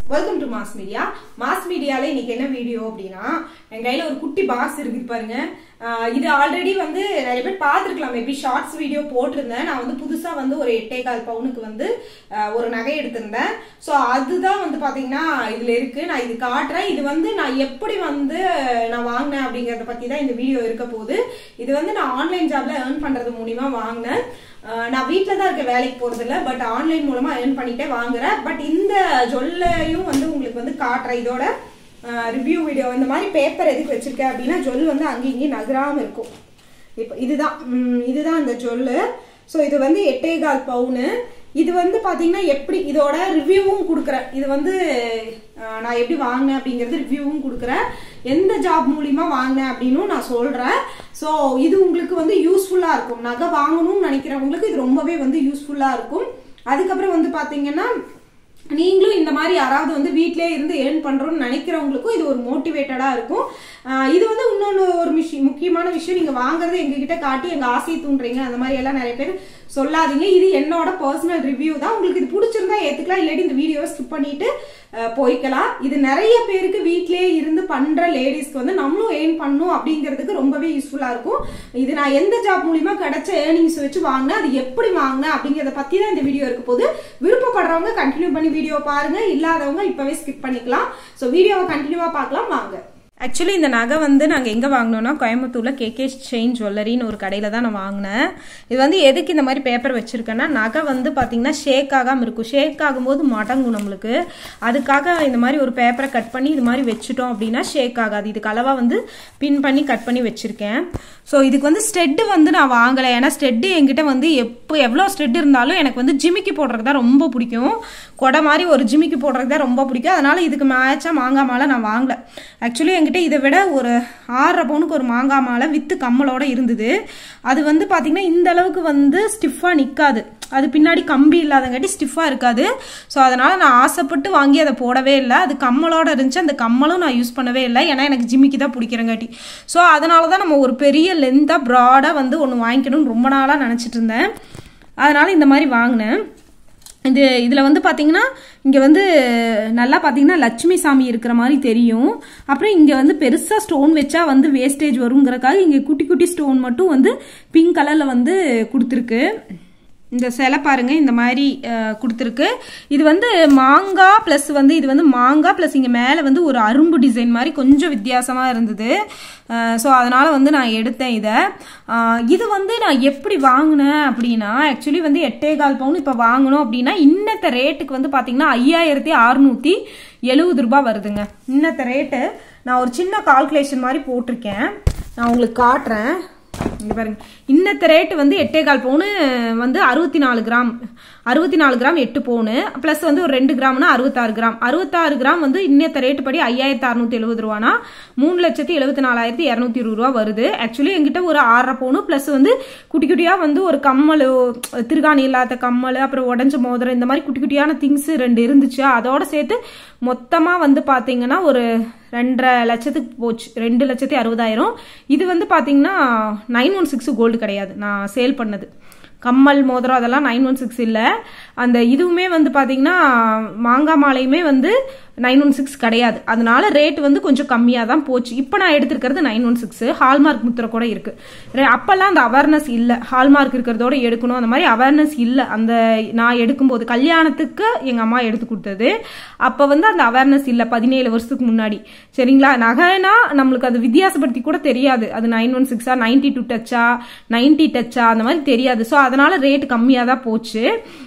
welcome to mass media mass மீடியால இன்னைக்கு என்ன வீடியோ அப்படின்னா என் கையில ஒரு குட்டி பாக்ஸ் இருக்கு பாருங்க ஆஹ் இது ஆல்ரெடி வந்து நிறைய பேர் பார்த்துருக்கலாம் மேபி ஷார்ட்ஸ் வீடியோ போட்டிருந்தேன் நான் வந்து புதுசா வந்து ஒரு எட்டே கால் பவுனுக்கு வந்து ஆஹ் ஒரு நகை எடுத்திருந்தேன் ஸோ அதுதான் வந்து பாத்தீங்கன்னா இதுல இருக்கு நான் இது காட்டுறேன் இது வந்து நான் எப்படி வந்து நான் வாங்கினேன் அப்படிங்கறத பத்தி தான் இந்த வீடியோ இருக்க போகுது இது வந்து நான் ஆன்லைன் ஜாப்ல ஏர்ன் பண்றது மூலியமா வாங்கினேன் ஆஹ் நான் வீட்டில் தான் இருக்க வேலைக்கு போறது இல்ல பட் ஆன்லைன் மூலமா ஏர்ன் பண்ணிட்டே வாங்குறேன் பட் இந்த ஜொல்லையும் வந்து உங்களுக்கு வந்து காட்டுறேன் இதோட ரிவ்யூ வீடியோ இந்த மாதிரி பேப்பர் எதுக்கு வச்சிருக்கேன் அப்படின்னா ஜொல் வந்து அங்கேயும் இங்கேயும் நகராம இருக்கும் இப்போ இதுதான் ம், இதுதான் இந்த ஜொல்லு ஸோ இது வந்து எட்டே கால் பவுனு இது வந்து பாத்தீங்கன்னா எப்படி இதோட ரிவ்யூவும் கொடுக்குறேன் இது வந்து அஹ், நான் எப்படி வாங்கினேன் அப்படிங்கிறது ரிவ்யூவும் கொடுக்குறேன் எந்த ஜாப் மூலியமா வாங்கினேன் அப்படின்னும் நான் சொல்றேன் ஸோ இது உங்களுக்கு வந்து யூஸ்ஃபுல்லா இருக்கும் நகை வாங்கணும்னு நினைக்கிறவங்களுக்கு இது ரொம்பவே வந்து யூஸ்ஃபுல்லா இருக்கும் அதுக்கப்புறம் வந்து பாத்தீங்கன்னா நீங்களும் இந்த மாதிரி யாராவது வந்து வீட்டிலே இருந்து ஏர்ன் பண்றோம்னு நினைக்கிறவங்களுக்கும் இது ஒரு மோட்டிவேட்டடா இருக்கும் ஆஹ் இது வந்து இன்னொன்று ஒரு விஷயம் முக்கியமான விஷயம் நீங்க வாங்குறது எங்ககிட்ட காட்டி எங்க ஆசையை தூண்டுறீங்க அந்த மாதிரி எல்லாம் நிறைய பேர் சொல்லாதீங்க இது என்னோட பர்சனல் ரிவ்யூ தான் உங்களுக்கு இது பிடிச்சிருந்தா ஏத்துக்கலாம் இல்லாட்டி இந்த வீடியோவை ஸ்கிப் பண்ணிட்டு அஹ், போய்க்கலாம் இது நிறைய பேருக்கு வீட்டிலே இருந்து பண்ற லேடிஸ்க்கு வந்து நம்மளும் ஏர்ன் பண்ணும் அப்படிங்கிறதுக்கு ரொம்பவே யூஸ்ஃபுல்லா இருக்கும் இது நான் எந்த ஜாப் மூலியமா கிடைச்ச ஏர்னிங்ஸ் வச்சு வாங்கினேன் அது எப்படி வாங்கினேன் அப்படிங்கறத பத்தி தான் இந்த வீடியோ இருக்க போது விருப்பப்படுறவங்க கண்டினியூ பண்ணி வீடியோ பாருங்க இல்லாதவங்க இப்பவே ஸ்கிப் பண்ணிக்கலாம் ஸோ வீடியோவை கண்டினியூவா பார்க்கலாம் வாங்க ஆக்சுவலி இந்த நகை வந்து நாங்கள் எங்கே வாங்கினோம்னா கோயம்புத்தூரில் கேகே செயின் ஜுவல்லரின்னு ஒரு கடையில் தான் நான் வாங்கினேன் இது வந்து எதுக்கு இந்த மாதிரி பேப்பர் வச்சுருக்கேன்னா நகை வந்து பார்த்தீங்கன்னா ஷேக் ஆகாமல் இருக்கும் ஷேக் ஆகும்போது மடங்கும் நம்மளுக்கு அதுக்காக இந்த மாதிரி ஒரு பேப்பரை கட் பண்ணி இது மாதிரி வச்சுட்டோம் அப்படின்னா ஷேக் ஆகாது இதுக்கு அளவாக வந்து பின் பண்ணி கட் பண்ணி வச்சுருக்கேன் ஸோ இதுக்கு வந்து ஸ்டெட்டு வந்து நான் வாங்கலை ஏன்னா ஸ்டெட்டு என்கிட்ட வந்து எப்போ எவ்வளோ ஸ்டெட் இருந்தாலும் எனக்கு வந்து ஜிமிக்கி போடுறது தான் ரொம்ப பிடிக்கும் கொடை மாதிரி ஒரு ஜிமிக்கி போடுறது தான் ரொம்ப பிடிக்கும் அதனால இதுக்கு மேட்சாக மாங்காய் மாலை நான் வாங்கல ஆக்சுவலி என்கிட்ட இதை விட ஒரு ஆறரை பவுனுக்கு ஒரு மாங்காய் மாலை வித்து கம்மலோட இருந்தது அது வந்து பார்த்தீங்கன்னா இந்த அளவுக்கு வந்து ஸ்டிஃபாக நிற்காது அது பின்னாடி கம்பி இல்லாதங்காட்டி ஸ்டிஃபாக இருக்காது ஸோ அதனால் நான் ஆசைப்பட்டு வாங்கி அதை போடவே இல்லை அது கம்மலோட இருந்துச்சு அந்த கம்மலும் நான் யூஸ் பண்ணவே இல்லை ஏன்னா எனக்கு ஜிமிக்கி தான் பிடிக்கிறங்காட்டி ஸோ அதனால தான் நம்ம ஒரு பெரிய லென்த்தாக ப்ராடாக வந்து ஒன்று வாங்கிக்கணும்னு ரொம்ப நாளாக நினச்சிட்டு இருந்தேன் அதனால் இந்த மாதிரி வாங்கினேன் இது இதில் வந்து பார்த்தீங்கன்னா இங்கே வந்து நல்லா பார்த்தீங்கன்னா லட்சுமி சாமி இருக்கிற மாதிரி தெரியும் அப்புறம் இங்கே வந்து பெருசாக ஸ்டோன் வச்சா வந்து வேஸ்டேஜ் வருங்கிறக்காக இங்கே குட்டி குட்டி ஸ்டோன் மட்டும் வந்து பிங்க் கலரில் வந்து கொடுத்துருக்கு இந்த சிலை பாருங்க இந்த மாதிரி அஹ், கொடுத்துருக்கு இது வந்து மாங்காய் ப்ளஸ் வந்து இது வந்து மாங்காய் ப்ளஸ் இங்கே மேலே வந்து ஒரு அரும்பு டிசைன் மாதிரி கொஞ்சம் வித்தியாசமாக இருந்தது ஸோ அதனால் வந்து நான் எடுத்தேன் இதை அஹ், இது வந்து நான் எப்படி வாங்கினேன் அப்படின்னா ஆக்சுவலி வந்து எட்டே கால் பவுன் இப்போ வாங்கணும் அப்படின்னா இன்னத்த ரேட்டுக்கு வந்து பார்த்தீங்கன்னா ஐயாயிரத்தி அறுநூற்றி எழுபது ரூபாய் வருதுங்க இன்னத்த ரேட்டு நான் ஒரு சின்ன கால்குலேஷன் மாதிரி போட்டிருக்கேன் நான் உங்களுக்கு காட்டுறேன் இங்க பாருங்க இன்னத்த ரேட்டு வந்து எட்டே கால் பவுனு வந்து அறுபத்தி நாலு கிராம் அறுபத்தி நாலு கிராம் எட்டு பவுனு ப்ளஸ் வந்து ஒரு ரெண்டு கிராம்னா அறுபத்தாறு கிராம் அறுபத்தாறு கிராம் வந்து இன்னத்த ரேட்டு படி ஐயாயிரத்தி அறுநூத்தி எழுபது ரூபானா மூணு லட்சத்தி எழுபத்தி நாலாயிரத்தி இரநூத்தி இருபது ரூபா வருது ஆக்சுவலி எங்கிட்ட ஒரு ஆறரை பவுனு ப்ளஸ் வந்து குட்டி குட்டியா வந்து ஒரு கம்மல் திருகாணி இல்லாத கம்மல் அப்புறம் உடஞ்ச மோதிரம் இந்த மாதிரி குட்டி குட்டியான திங்ஸ் ரெண்டு இருந்துச்சு அதோட சேர்த்து மொத்தமா வந்து பாத்தீங்கன்னா ஒரு ரெண்டரை லட்சத்துக்கு போச்சு ரெண்டு லட்சத்தி அறுபதாயிரம் இது வந்து பாத்தீங்கன்னா நைன் ஒன் சிக்ஸ் கோல்டு கிடையாது நான் சேல் பண்ணது கம்மல் மோதிரம் அதெல்லாம் நைன் ஒன் சிக்ஸ் இல்லை அந்த இதுவுமே வந்து பார்த்தீங்கன்னா மாங்காய் மாலையுமே வந்து நைன் ஒன் சிக்ஸ் கிடையாது அதனால ரேட் வந்து கொஞ்சம் கம்மியாக தான் போச்சு இப்போ நான் எடுத்திருக்கிறது நைன் ஒன் சிக்ஸ் ஹால்மார்க் முத்திரை கூட இருக்கு ரெ- அப்பெல்லாம் அந்த அவேர்னஸ் இல்லை ஹால்மார்க் இருக்கிறதோட எடுக்கணும் அந்த மாதிரி அவேர்னஸ் இல்லை அந்த நான் எடுக்கும்போது கல்யாணத்துக்கு எங்கள் அம்மா எடுத்து கொடுத்தது அப்போ வந்து அந்த அவேர்னஸ் இல்லை பதினேழு வருஷத்துக்கு முன்னாடி சரிங்களா நகைனா நம்மளுக்கு அது வித்தியாசப்படுத்தி கூட தெரியாது அது நைன் ஒன் சிக்ஸா நைன்டி டூ டச்சா நைன்டி டச்சா அந்த மாதிரி தெரியாது ஸோ அதனால ரேட் கம்மியாக தான் போச்சு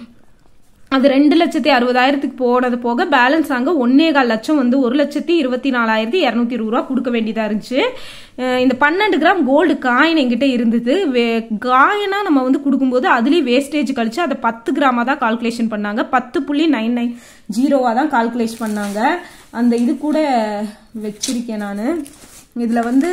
அது ரெண்டு லட்சத்தி அறுபதாயிரத்துக்கு போனது போக பேலன்ஸ் அங்கே ஒன்னே கால் லட்சம் வந்து ஒரு லட்சத்தி இருபத்தி நாலாயிரத்தி இரநூத்தி இருபது ரூபா கொடுக்க வேண்டியதா இருந்துச்சு அஹ் இந்த பன்னெண்டு கிராம் கோல்டு காயின் எங்கிட்ட இருந்தது வே- காயினா நம்ம வந்து கொடுக்கும்போது அதுலேயும் வேஸ்டேஜ் கழிச்சு அதை பத்து கிராமா தான் கால்குலேஷன் பண்ணாங்க பத்து புள்ளி நைன் நைன் ஜீரோவா தான் கால்குலேட் பண்ணாங்க அந்த இது கூட வச்சிருக்கேன் நான் இதில் வந்து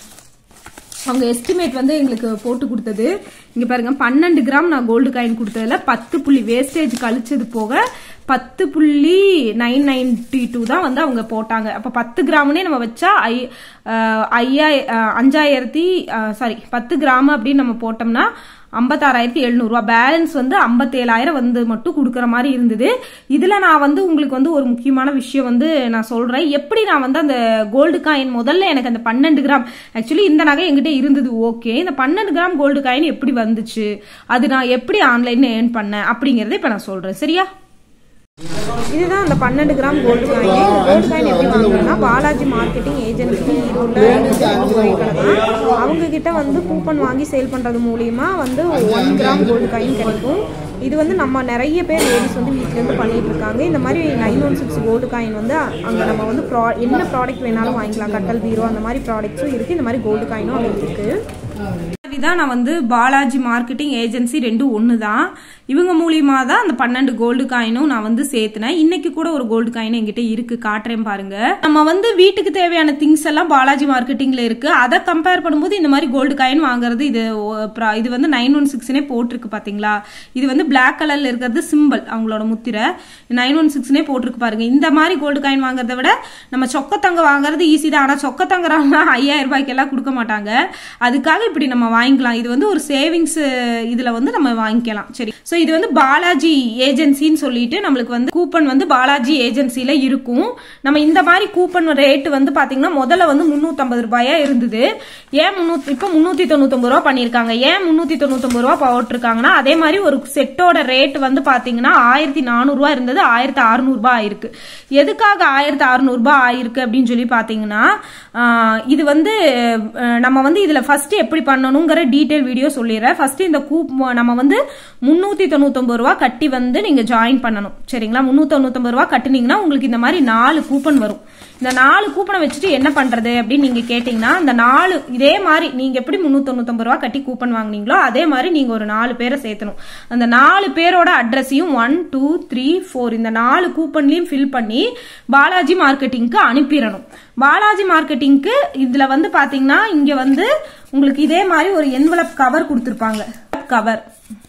அவங்க எஸ்டிமேட் வந்து எங்களுக்கு போட்டு கொடுத்தது இங்க பாருங்க பன்னெண்டு கிராம் நான் கோல்டு காயின் கொடுத்ததுல பத்து புள்ளி வேஸ்டேஜ் கழிச்சது போக பத்து புள்ளி நைன் நைன்டி டூ தான் வந்து அவங்க போட்டாங்க அப்ப பத்து கிராம்னே நம்ம வச்சா ஐ அஹ், ஐயா அஹ், அஞ்சாயிரத்தி சாரி பத்து கிராம் அப்படின்னு நம்ம போட்டோம்னா ஐம்பத்தாறாயிரத்தி எழுநூறுவா பேலன்ஸ் வந்து ஐம்பத்தேழாயிரம் வந்து மட்டும் கொடுக்குற மாதிரி இருந்தது இதுல நான் வந்து உங்களுக்கு வந்து ஒரு முக்கியமான விஷயம் வந்து நான் சொல்றேன் எப்படி நான் வந்து அந்த கோல்டு காயின் முதல்ல எனக்கு அந்த பன்னெண்டு கிராம் ஆக்சுவலி இந்த நகை என்கிட்ட இருந்தது ஓகே இந்த பன்னெண்டு கிராம் கோல்டு காயின் எப்படி வந்துச்சு அது நான் எப்படி ஆன்லைன்ல ஏர்ன் பண்ணேன் அப்படிங்கறத இப்ப நான் சொல்றேன் சரியா இதுதான் அந்த பன்னெண்டு கிராம் கோல்டு காயின் இந்த கோல்டு காயின் எப்படி வாங்கணும்னா பாலாஜி மார்க்கெட்டிங் ஏஜென்சி ஈரோட்டில் அவங்க கிட்ட வந்து கூப்பன் வாங்கி சேல் பண்றது மூலியமா வந்து ஒன் கிராம் கோல்டு காயின் கிடைக்கும் இது வந்து நம்ம நிறைய பேர் லேடிஸ் வந்து வீட்டிலேருந்து பண்ணிட்டு இருக்காங்க இந்த மாதிரி nine one six gold coin வந்து அங்கே நம்ம வந்து ப்ரா என்ன ப்ராடக்ட் வேணாலும் வாங்கிக்கலாம் கட்டல் பீரோ அந்த மாதிரி ப்ராடக்ட்ஸும் இருக்குது இந்த மாதிரி கோல்டு காயினும் அங்கே இருக்குது தான் நான் வந்து பாலாஜி மார்க்கெட்டிங் ஏஜென்சி ரெண்டும் ஒன்று தான் இவங்க மூலியமா தான் அந்த பன்னெண்டு கோல்டு காயினும் நான் வந்து சேர்த்தினேன் இன்னைக்கு கூட ஒரு கோல்டு காயின் என்கிட்ட இருக்கு காட்டுறேன் பாருங்க நம்ம வந்து வீட்டுக்கு தேவையான திங்ஸ் எல்லாம் பாலாஜி மார்க்கெட்டிங்ல இருக்கு அதை கம்பேர் பண்ணும்போது இந்த மாதிரி கோல்டு காயின் வாங்குறது இது இது வந்து நைன் ஒன் சிக்ஸ்னே போட்டிருக்கு பாத்தீங்களா இது வந்து பிளாக் கலர்ல இருக்கிறது சிம்பிள் அவங்களோட முத்திரை நைன் ஒன் சிக்ஸ்னே போட்டிருக்கு பாருங்க இந்த மாதிரி கோல்டு காயின் வாங்குறத விட நம்ம சொக்கத்தங்க வாங்குறது ஈஸி தான் ஆனா சொக்கத்தங்கறாங்க ஐயாயிரம் ரூபாய்க்கு எல்லாம் கொடுக்க மாட்டாங்க அதுக்காக இப்படி நம்ம வாங்கிக்கலாம் இது வந்து ஒரு சேவிங்ஸ் இதுல வந்து நம்ம வாங்கிக்கலாம் சரி ஸோ இது வந்து பாலாஜி ஏஜென்சின்னு சொல்லிட்டு நம்மளுக்கு வந்து கூப்பன் வந்து பாலாஜி ஏஜென்சில இருக்கும் நம்ம இந்த மாதிரி கூப்பன் ரேட் வந்து பாத்தீங்கன்னா முதல்ல வந்து முன்னூத்தம்பது ரூபாயா இருந்தது ஏன் முன்னூத்தி இப்போ முன்னூத்தி தொண்ணூத்தொன்பது ரூபா பண்ணிருக்காங்க ஏன் முன்னூத்தி தொண்ணூத்தொன்பது ரூபா போட்டிருக்காங்கன்னா அதே மாதிரி ஒரு செட்டோட ரேட் வந்து பாத்தீங்கன்னா ஆயிரத்தி நானூறு ரூபா இருந்தது ஆயிரத்தி அறுநூறு ரூபாய் ஆயிருக்கு எதுக்காக ஆயிரத்தி அறுநூறு ரூபாய் ஆயிருக்கு அப்படின்னு சொல்லி பாத்தீங்கன்னா இது வந்து நம்ம வந்து இதுல ஃபர்ஸ்ட் எப்படி பண்ணணுங்கிற டீடைல் வீடியோ சொல்லிடுறேன் ஃபர்ஸ்ட் இந்த கூப் நம்ம வந்து முன்னூத்தி தொண்ணூத்தொன்பது ரூபா கட்டி வந்து நீங்க ஜாயின் பண்ணணும் சரிங்களா முன்னூத்தி தொண்ணூத்தொன்பது ரூபா கட்டுனீங்கன்னா உங்களுக்கு இந்த மாதிரி நாலு கூப்பன் வரும் இந்த நாலு கூப்பனை வச்சுட்டு என்ன பண்றது அப்படின்னு நீங்க கேட்டீங்கன்னா இந்த நாலு இதே மாதிரி நீங்க எப்படி முன்னூத்தி தொண்ணூத்தொன்பது ரூபா கட்டி கூப்பன் வாங்குனீங்களோ அதே மாதிரி நீங்க ஒரு நாலு பேரை சேர்த்தணும் அந்த நாலு பேரோட அட்ரஸையும் ஒன் டூ த்ரீ ஃபோர் இந்த நாலு கூப்பன்லயும் ஃபில் பண்ணி பாலாஜி மார்க்கெட்டிங்க்கு அனுப்பிடணும் பாலாஜி மார்க்கெட்டிங்க்கு இதுல வந்து பாத்தீங்கன்னா இங்க வந்து உங்களுக்கு இதே மாதிரி ஒரு என்வலப் கவர் கொடுத்துருப்பாங்க கவர்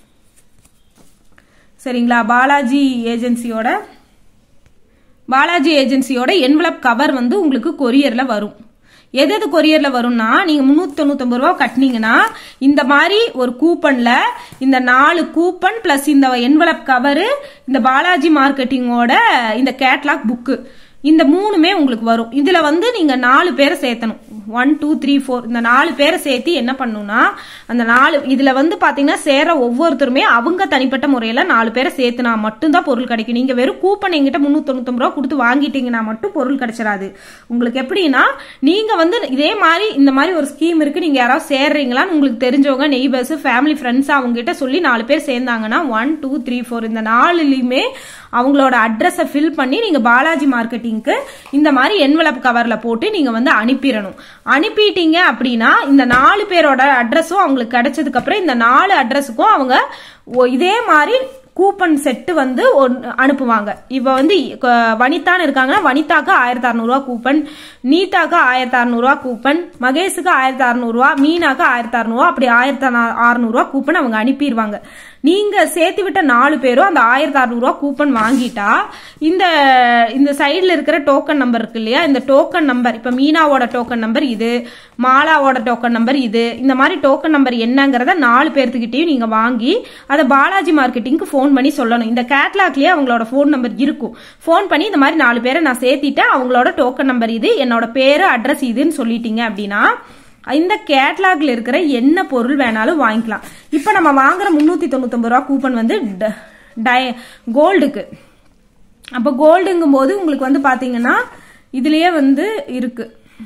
சரிங்களா பாலாஜி ஏஜென்சியோட பாலாஜி ஏஜென்சியோட என்வலப் கவர் வந்து உங்களுக்கு கொரியர்ல வரும் எது எது கொரியர்ல வரும்னா நீங்க முன்னூத்தி தொண்ணூத்தி ரூபா கட்டினீங்கன்னா இந்த மாதிரி ஒரு கூப்பன்ல இந்த நாலு கூப்பன் பிளஸ் இந்த என்வலப் கவரு இந்த பாலாஜி மார்க்கெட்டிங்கோட இந்த கேட்லாக் புக்கு இந்த மூணுமே உங்களுக்கு வரும் இதுல வந்து நீங்க நாலு பேரை சேர்த்தணும் ஒன் டூ த்ரீ ஃபோர் இந்த நாலு பேரை சேர்த்து என்ன பண்ணணும்னா அந்த நாலு இதுல வந்து பாத்தீங்கன்னா சேர ஒவ்வொருத்தருமே அவங்க தனிப்பட்ட முறையில நாலு பேரை சேர்த்துனா மட்டும்தான் பொருள் கிடைக்கும் நீங்க வெறும் கூப்பன் எங்கிட்ட முன்னூத்தி தொண்ணூத்தி ரூபா கொடுத்து வாங்கிட்டீங்கன்னா மட்டும் பொருள் கிடைச்சிடாது உங்களுக்கு எப்படின்னா நீங்க வந்து இதே மாதிரி இந்த மாதிரி ஒரு ஸ்கீம் இருக்கு நீங்க யாராவது சேர்றீங்களான்னு உங்களுக்கு தெரிஞ்சவங்க நெய்பர்ஸ் ஃபேமிலி ஃப்ரெண்ட்ஸ் அவங்க கிட்ட சொல்லி நாலு பேர் சேர்ந்தாங்கன்னா ஒன் டூ த்ரீ ஃபோர் இந்த நாலுலயுமே அவங்களோட அட்ரஸை ஃபில் பண்ணி நீங்க பாலாஜி மார்க்கெட்டிங்க்கு இந்த மாதிரி என்வலப் கவர்ல போட்டு நீங்க வந்து அனுப்பிடணும் அனுப்பிட்டீங்க அப்படின்னா இந்த நாலு பேரோட அட்ரஸும் அவங்களுக்கு கிடைச்சதுக்கு அப்புறம் இந்த நாலு அட்ரஸுக்கும் அவங்க இதே மாதிரி கூப்பன் செட்டு வந்து அனுப்புவாங்க இப்போ வந்து வனிதான்னு இருக்காங்கன்னா வனிதாக்கு ஆயிரத்தி அறநூறுவா கூப்பன் நீதாக்கு ஆயிரத்தி அறநூறுவா கூப்பன் மகேஷுக்கு ஆயிரத்தி அறநூறுவா மீனாக்கு ஆயிரத்தி அறநூறுவா அப்படி ஆயிரத்தி அறநூறுவா கூப்பன் அவங்க அனுப்பிடுவாங்க நீங்க சேர்த்து விட்ட நாலு பேரும் அந்த ஆயிரத்தி அறுநூறுவா கூப்பன் வாங்கிட்டா இந்த இந்த சைடில் இருக்கிற டோக்கன் நம்பர் இருக்கு இல்லையா இந்த டோக்கன் நம்பர் இப்போ மீனாவோட டோக்கன் நம்பர் இது மாலாவோட டோக்கன் நம்பர் இது இந்த மாதிரி டோக்கன் நம்பர் என்னங்கிறத நாலு பேர்த்துக்கிட்டையும் நீங்க வாங்கி அதை பாலாஜி மார்க்கெட்டிங்க்கு ஃபோன் பண்ணி சொல்லணும் இந்த கேட்லாக்லயே அவங்களோட ஃபோன் நம்பர் இருக்கும் ஃபோன் பண்ணி இந்த மாதிரி நாலு பேரை நான் சேர்த்திட்டேன் அவங்களோட டோக்கன் நம்பர் இது என்னோட பேரு அட்ரஸ் இதுன்னு சொல்லிட்டீங்க அப்படின்னா இந்த கேட்லாக்ல இருக்கிற என்ன பொருள் வேணாலும் வாங்கிக்கலாம் இப்போ நம்ம வாங்குற முன்னூத்தி தொண்ணூத்தொன்பது ரூபா கூப்பன் வந்து டை கோல்டுக்கு அப்போ கோல்டுங்கும் போது உங்களுக்கு வந்து பாத்தீங்கன்னா இதுலயே வந்து இருக்கு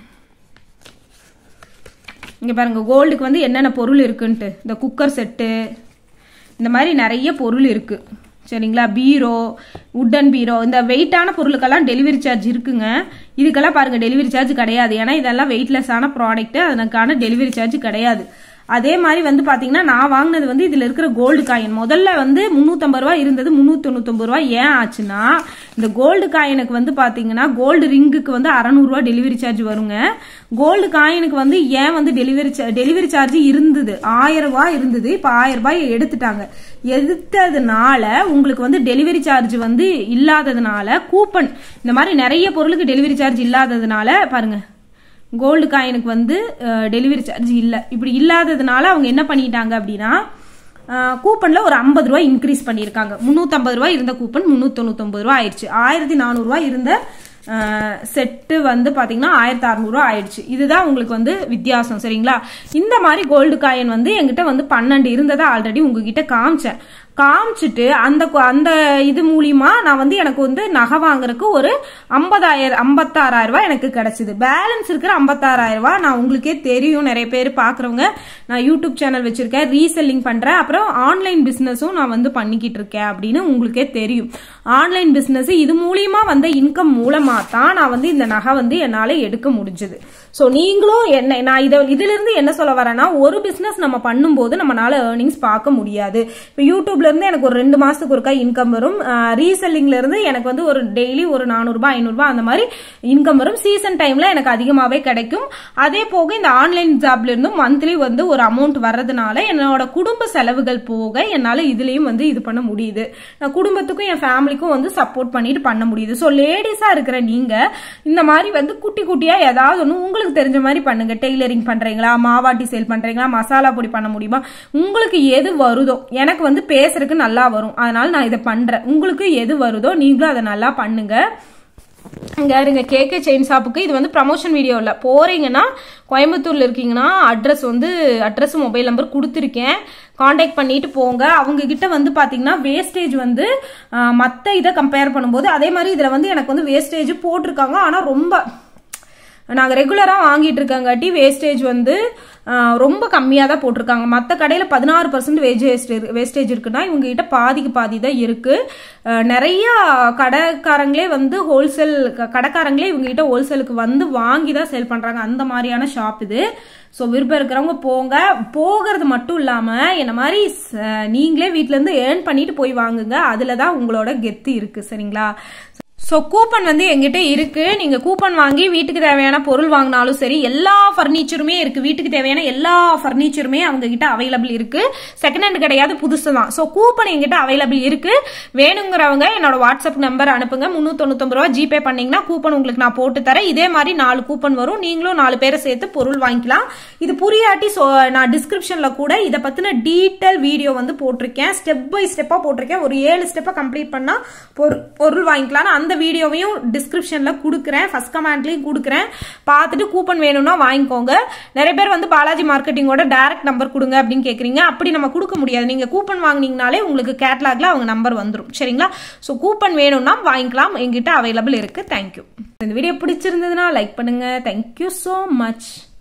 இங்க பாருங்க கோல்டுக்கு வந்து என்னென்ன பொருள் இருக்குன்ட்டு இந்த குக்கர் செட்டு இந்த மாதிரி நிறைய பொருள் இருக்கு சரிங்களா பீரோ உட்டன் பீரோ இந்த வெயிட்டான பொருளுக்கெல்லாம் டெலிவரி சார்ஜ் இருக்குங்க இதுக்கெல்லாம் பாருங்க டெலிவரி சார்ஜ் கிடையாது ஏன்னா இதெல்லாம் வெயிட்லெஸ்ஸான ப்ராடக்ட் அதற்கான டெலிவரி சார்ஜ் கிடையாது அதே மாதிரி வந்து பாத்தீங்கன்னா நான் வாங்கினது வந்து இதுல இருக்கிற கோல்டு காயின் முதல்ல வந்து முன்னூத்தம்பது ரூபாய் இருந்தது முன்னூத்தி தொண்ணூத்தொன்பது ரூபாய் ஏன் ஆச்சுன்னா இந்த கோல்டு காயினுக்கு வந்து பாத்தீங்கன்னா கோல்டு ரிங்குக்கு வந்து அறநூறு ரூபாய் டெலிவரி சார்ஜ் வருங்க கோல்டு காயினுக்கு வந்து ஏன் வந்து டெலிவரி டெலிவரி சார்ஜ் இருந்தது ஆயிரம் ரூபாய் இருந்தது இப்ப ஆயிரம் ரூபாய் எடுத்துட்டாங்க எடுத்ததுனால உங்களுக்கு வந்து டெலிவரி சார்ஜ் வந்து இல்லாததுனால கூப்பன் இந்த மாதிரி நிறைய பொருளுக்கு டெலிவரி சார்ஜ் இல்லாததுனால பாருங்க கோல்டு காயினுக்கு வந்து டெலிவரி சார்ஜ் இல்லை இப்படி இல்லாததுனால அவங்க என்ன பண்ணிட்டாங்க அப்படின்னா கூப்பனில் ஒரு ஐம்பது ரூபாய் இன்க்ரீஸ் பண்ணியிருக்காங்க முந்நூற்றம்பது ரூபாய் இருந்த கூப்பன் முந்நூற்றொண்ணூத்தொம்பது ரூபா ஆயிடுச்சு ஆயிரத்தி நானூறுரூவா இருந்த செட்டு வந்து பார்த்தீங்கன்னா ஆயிரத்தி அறநூறுவா ஆயிடுச்சு இதுதான் உங்களுக்கு வந்து வித்தியாசம் சரிங்களா இந்த மாதிரி கோல்டு காயின் வந்து எங்கிட்ட வந்து பன்னெண்டு இருந்ததை ஆல்ரெடி உங்ககிட்ட காமிச்சேன் காமிச்சிட்டு அந்த கு- அந்த இது மூலியமா நான் வந்து எனக்கு வந்து நகை வாங்குறதுக்கு ஒரு ஐம்பதாயிரம் ஐம்பத்தாறாயிரம் ரூபாய் எனக்கு கிடைச்சிது பேலன்ஸ் இருக்கிற ஐம்பத்தாறாயிரம் ரூபாய் நான் உங்களுக்கே தெரியும் நிறைய பேர் பார்க்குறவங்க நான் யூடியூப் சேனல் வச்சிருக்கேன் ரீசெல்லிங் பண்றேன் அப்புறம் ஆன்லைன் பிஸ்னஸும் நான் வந்து பண்ணிக்கிட்டு இருக்கேன் அப்படின்னு உங்களுக்கே தெரியும் ஆன்லைன் பிஸ்னஸ் இது மூலியமா வந்த இன்கம் மூலமா தான் நான் வந்து இந்த நகை வந்து என்னால் எடுக்க முடிஞ்சது ஸோ நீங்களும் என்ன நான் இதை இதுல இருந்து என்ன சொல்ல வரேன்னா ஒரு பிசினஸ் நம்ம பண்ணும்போது நம்மளால ஏர்னிங்ஸ் பார்க்க முடியாது இப்போ யூடியூப்ல இருந்து எனக்கு ஒரு ரெண்டு மாசத்துக்கு ஒருக்கா இன்கம் வரும் ரீசெல்லிங்ல இருந்து எனக்கு வந்து ஒரு டெய்லி ஒரு நானூறுபா ஐநூறுபா அந்த மாதிரி இன்கம் வரும் சீசன் டைம்ல எனக்கு அதிகமாகவே கிடைக்கும் அதே போக இந்த ஆன்லைன் ஜாப்ல இருந்தும் மந்த்லி வந்து ஒரு அமௌண்ட் வர்றதுனால என்னோட குடும்ப செலவுகள் போக என்னால் இதுலயும் வந்து இது பண்ண முடியுது நான் குடும்பத்துக்கும் என் ஃபேமிலிக்கும் வந்து சப்போர்ட் பண்ணிட்டு பண்ண முடியுது ஸோ லேடிஸா இருக்கிற நீங்க இந்த மாதிரி வந்து குட்டி குட்டியா ஏதாவது ஒன்று உங்களுக்கு தெரிஞ்ச மாதிரி பண்ணுங்க டெய்லரிங் பண்றீங்களா மாவாட்டி சேல் பண்றீங்களா மசாலா பொடி பண்ண முடியுமா உங்களுக்கு எது வருதோ எனக்கு வந்து பேசுறதுக்கு நல்லா வரும் அதனால நான் இதை பண்றேன் உங்களுக்கு எது வருதோ நீங்களும் அதை நல்லா பண்ணுங்க இங்க இருங்க கேகே செயின் ஷாப்புக்கு இது வந்து ப்ரமோஷன் வீடியோ இல்லை போறீங்கன்னா கோயம்புத்தூர்ல இருக்கீங்கன்னா அட்ரஸ் வந்து அட்ரஸ் மொபைல் நம்பர் கொடுத்துருக்கேன் காண்டாக்ட் பண்ணிட்டு போங்க அவங்க கிட்ட வந்து பாத்தீங்கன்னா வேஸ்டேஜ் வந்து ஆஹ், மத்த இதை கம்பேர் பண்ணும்போது அதே மாதிரி இதுல வந்து எனக்கு வந்து வேஸ்டேஜ் போட்டிருக்காங்க ஆனா ரொம்ப நாங்கள் ரெகுலராக வாங்கிட்டு இருக்கங்காட்டி வேஸ்டேஜ் வந்து ஆஹ், ரொம்ப கம்மியாக தான் போட்டிருக்காங்க மற்ற கடையில் பதினாறு பர்சன்ட் வேஸ்டேஜ் வேஸ்டேஜ் இருக்குன்னா இவங்க கிட்ட பாதிக்கு பாதி தான் இருக்கு ஆஹ், நிறைய கடைக்காரங்களே வந்து ஹோல்சேல் கடைக்காரங்களே இவங்க கிட்ட ஹோல்சேலுக்கு வந்து வாங்கி தான் சேல் பண்றாங்க அந்த மாதிரியான ஷாப் இது ஸோ விருப்பம் இருக்கிறவங்க போங்க போகிறது மட்டும் இல்லாமல் என்ன மாதிரி ச- நீங்களே வீட்ல இருந்து ஏர்ன் பண்ணிட்டு போய் வாங்குங்க அதில் தான் உங்களோட கெத்து இருக்கு சரிங்களா ஸோ கூப்பன் வந்து எங்கிட்ட இருக்கு நீங்க கூப்பன் வாங்கி வீட்டுக்கு தேவையான பொருள் வாங்கினாலும் சரி எல்லா ஃபர்னிச்சருமே இருக்கு வீட்டுக்கு தேவையான எல்லா ஃபர்னிச்சருமே அவங்க கிட்ட அவைலபிள் இருக்கு செகண்ட் ஹேண்ட் கிடையாது புதுசு தான் ஸோ கூப்பன் எங்கிட்ட அவைலபிள் இருக்கு வேணுங்கிறவங்க என்னோட வாட்ஸ்அப் நம்பர் அனுப்புங்க முந்நூற்றொண்ணூத்தொம்பது ரூபா ஜிபே பண்ணீங்கன்னா கூப்பன் உங்களுக்கு நான் போட்டு தரேன் இதே மாதிரி நாலு கூப்பன் வரும் நீங்களும் நாலு பேரை சேர்த்து பொருள் வாங்கிக்கலாம் இது புரியாட்டி so நான் டிஸ்கிரிப்ஷன்ல கூட இதை பத்தின டீட்டெயில் வீடியோ வந்து போட்டிருக்கேன் ஸ்டெப் பை ஸ்டெப்பா போட்டிருக்கேன் ஒரு ஏழு ஸ்டெப்பை கம்ப்ளீட் பண்ணா பொரு- பொருள் வாங்கிக்கலாம் நான் அந்த வீடியோவையும் டிஸ்கிரிப்ஷன்ல கொடுக்குறேன் ஃபர்ஸ்ட் கமெண்ட்லயும் கொடுக்குறேன் பார்த்துட்டு கூப்பன் வேணும்னா வாங்கிக்கோங்க நிறைய பேர் வந்து பாலாஜி மார்க்கெட்டிங்கோட டைரக்ட் நம்பர் கொடுங்க அப்படின்னு கேக்குறீங்க அப்படி நம்ம கொடுக்க முடியாது நீங்க கூப்பன் வாங்குனீங்கனாலே உங்களுக்கு கேட்லாக்ல அவங்க நம்பர் வந்துரும் சரிங்களா ஸோ கூப்பன் வேணும்னா வாங்கிக்கலாம் எங்கிட்ட அவைலபிள் இருக்கு தேங்க்யூ இந்த வீடியோ பிடிச்சிருந்ததுன்னா லைக் பண்ணுங்க தேங்க்யூ ஸோ மச்